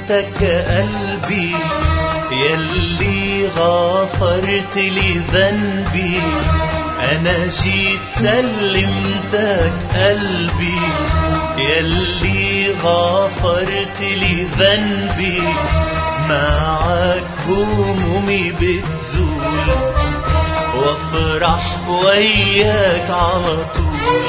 سلمتك قلبي يلي غفرت لي ذنبي انا جيت سلمتك قلبي يلي غفرت لي ذنبي معك همومي بتزول وافرح وياك على طول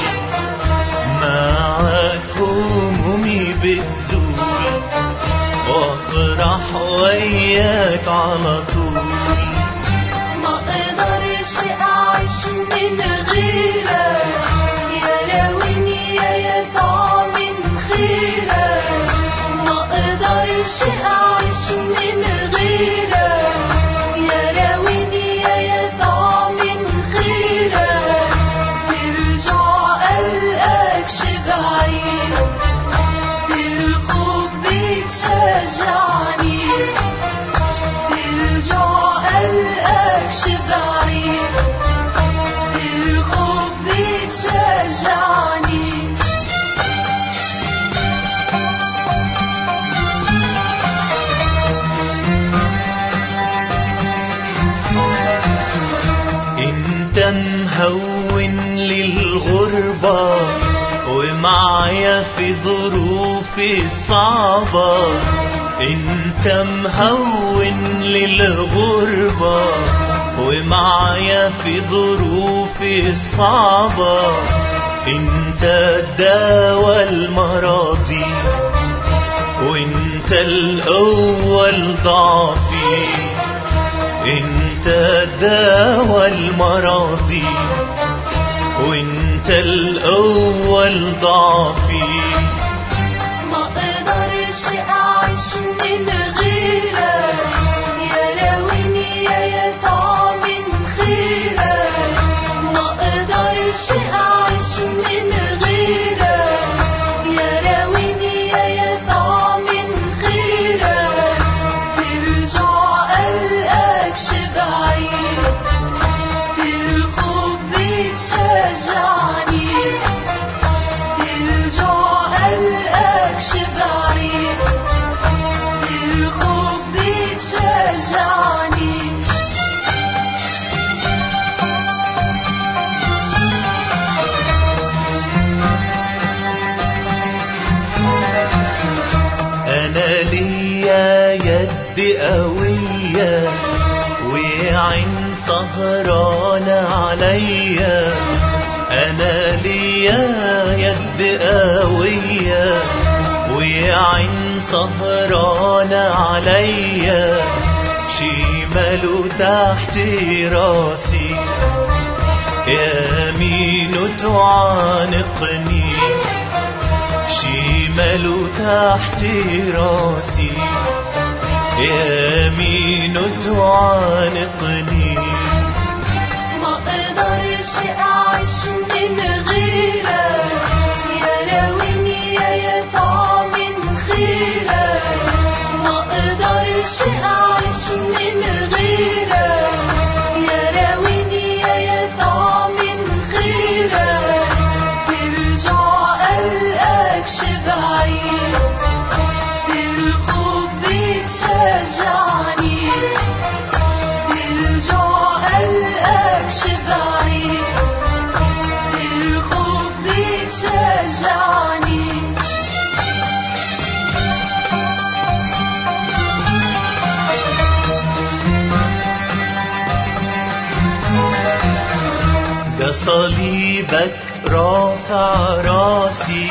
معك همومي بتزول وافرح وياك على طول ما اقدرش اعيش من غيرك يا راويني يا يسوع من خيرك ما اقدرش اعيش من غيرك يا راويني يا يسوع من خيرك ترجع قلقك شبعين في الخوف بتشجعني ترجع قلقك شبعين في الخوف بتشجعني انت مهون للغربة ومعايا في ظروفي الصعبة انت مهون للغربة ومعايا في ظروفي الصعبة انت الدواء المراضي وانت الاول ضعفي انت دواء المراضي وانت الاول ضعفي ما اقدرش اعيش من غيرك يا راويني يا يسوع من خيرك ما اقدرش اعيش من غيرك يا راويني يا يسوع من خيرك ترجع قلقك شبعين في الخوف بتشجعني ترجع قلقك شبعين في الخوف بتشجعني انا ليا يد قوية وعين سهرانة عليا انا ليا يد قوية وعين سهرانة عليا شماله تحت راسي يمينه تعانقني شماله تحت راسي يمينه تعانقني ما اقدرش اعيش من غيرك يا راويني يا يسوع من خيرك ما اقدرش اعيش من غيرك يا راويني يا يسوع من خيرك ترجع قلقك شبعين في الخوف بتشجعني ترجع قلقك شبعين في الخوف بتشجعني ده صليبك رافع راسي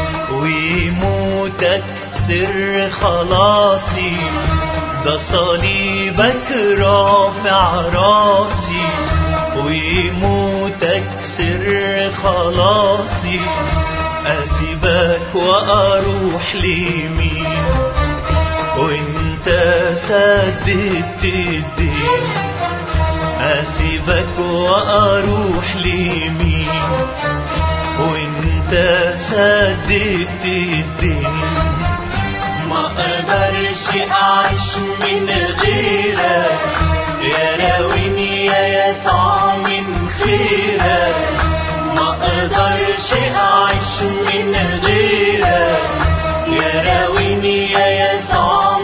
وموتك سر خلاصي ده صليبك رافع راسي وموتك سر خلاصي أسيبك وأروح لمين وانت سددت الدين أسيبك وأروح لمين وانت سددت الدين ما أقدرش أعيش من غيرك يا راويني يا يسوع من خيرك ما أقدرش أعيش من غيرك يا راويني يا يسوع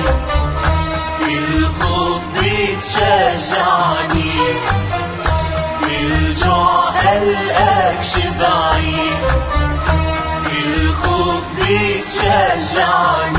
في الخوف بتشجعني في الجوع قلقك شبعي في الخوف بتشجعني